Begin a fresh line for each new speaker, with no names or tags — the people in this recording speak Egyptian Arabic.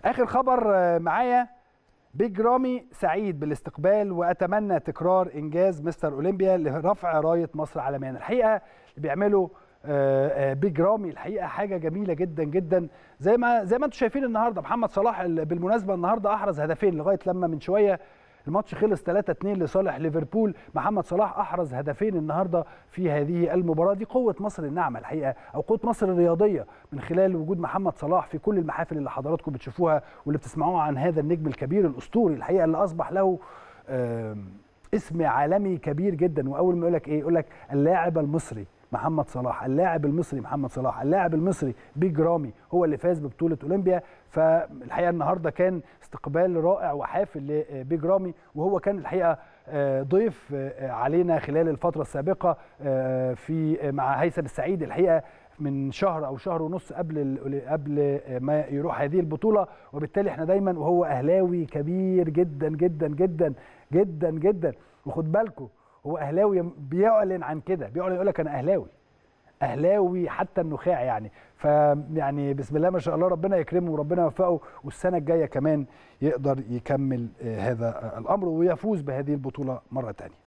اخر خبر معايا بيج رامي سعيد بالاستقبال واتمنى تكرار انجاز مستر اولمبيا لرفع رايه مصر عالميا الحقيقه اللي بيعمله بيج رامي الحقيقه حاجه جميله جدا جدا زي ما زي ما انتم شايفين النهارده محمد صلاح بالمناسبه النهارده احرز هدفين لغايه لما من شويه الماتش خلص 3 2 لصالح ليفربول محمد صلاح احرز هدفين النهارده في هذه المباراه دي قوه مصر الناعمه الحقيقه او قوه مصر الرياضيه من خلال وجود محمد صلاح في كل المحافل اللي حضراتكم بتشوفوها واللي بتسمعوها عن هذا النجم الكبير الاسطوري الحقيقه اللي اصبح له اسم عالمي كبير جدا واول ما يقول لك ايه يقول لك اللاعب المصري محمد صلاح اللاعب المصري محمد صلاح اللاعب المصري بيج رامي هو اللي فاز ببطوله اولمبيا فالحقيقه النهارده كان استقبال رائع وحافل لبيج رامي وهو كان الحقيقه ضيف علينا خلال الفتره السابقه في مع هيثم السعيد الحقيقه من شهر او شهر ونص قبل قبل ما يروح هذه البطوله وبالتالي احنا دايما وهو اهلاوي كبير جدا جدا جدا جدا جدا وخد بالكم هو اهلاوي بيعلن عن كده بيعلن يقول لك انا اهلاوي اهلاوي حتى النخاع يعني فيعني بسم الله ما شاء الله ربنا يكرمه وربنا يوفقه والسنه الجايه كمان يقدر يكمل هذا الامر ويفوز بهذه البطوله مره ثانيه